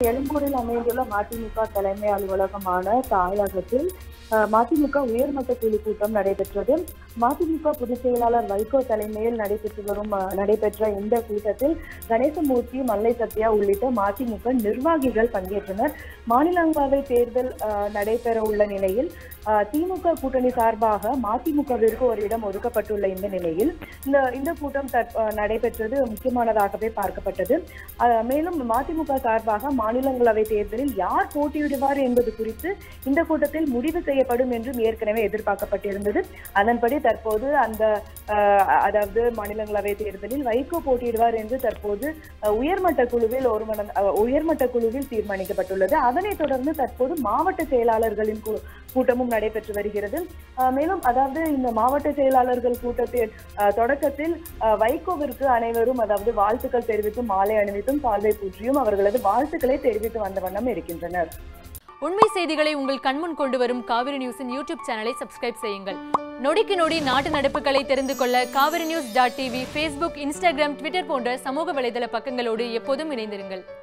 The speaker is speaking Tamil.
எழும்பூரில் அமைந்துள்ள மதிமுக தலைமை அலுவலகமான தாயகத்தில் அஹ், மதிமுக உயர்மட்ட குழு கூட்டம் நடைபெற்றது மதிமுக பொதுச் செயலாளர் வைகோ தலைமையில் நடைபெற்று வரும் அஹ், நடைபெற்ற இந்த கூட்டத்தில் கணேசமூர்த்தி மல்லை சத்யா உள்ளிட்ட மதிமுக நிர்வாகிகள் பங்கேற்றனர் மாநிலங்களவை தேர்தல் அஹ், நடைபெற உள்ள நிலையில் அஹ், திமுக கூட்டணி சார்பாக மதிமுகவிற்கு ஒரு இடம் ஒதுக்கப்பட்டுள்ள இந்த நிலையில் இந்த இந்த கூட்டம் தற்- அஹ், நடைபெற்றது முக்கியமானதாகவே பார்க்கப்பட்டது அஹ், மேலும் மதிமுக சார்பாக மாநிலங்களவை தேர்தலில் யார் போட்டியிடுவார் என்பது குறித்து இந்த கூட்டத்தில் முடிவு செய்யப்படும் என்றும் ஏற்கனவே எதிர்பார்க்கப்பட்டிருந்தது அதன்படி தற்போது அந்த அஹ், அதாவது மாநிலங்களவை தேர்தலில் வைகோ போட்டியிடுவார் என்று தற்போது அஹ், உயர்மட்ட குழுவில் ஒரு மன அஹ், உயர்மட்ட குழுவில் தீர்மானிக்கப்பட்டுள்ளது அதனைத் தொடர்ந்து தற்போது மாவட்ட செயலாளர்களின் கூ- கூட்டமும் நடைபெற்று வருகிறது அஹ், மேலும் அதாவது இந்த மாவட்ட செயலாளர்கள் கூட்டத்தின் அஹ், தொடக்கத்தில் அஹ், வைகோவிற்கு அனைவரும் அதாவது வாழ்த்துக்கள் தெரிவித்தும் மாலை அணிவித்தும் சால்வை பூற்றியும் அவர்களது வாழ்த்துக்களை தெரிவித்து வந்த வண்ணம் இருக்கின்றனர் உண்மை செய்திகளை உங்கள் கண்முன் கொண்டு வரும் காவிரி நியூஸின் யூடியூப் சேனலை சப்ஸ்கிரைப் செய்யுங்கள் நொடிக்கு நொடி நாட்டு நடப்புகளை தெரிந்து கொள்ள Kaveri news dot TV Facebook Instagram Twitter போன்ற சமூக வலைதள பக்கங்களோடு எப்போதும் இணைந்திருங்கள்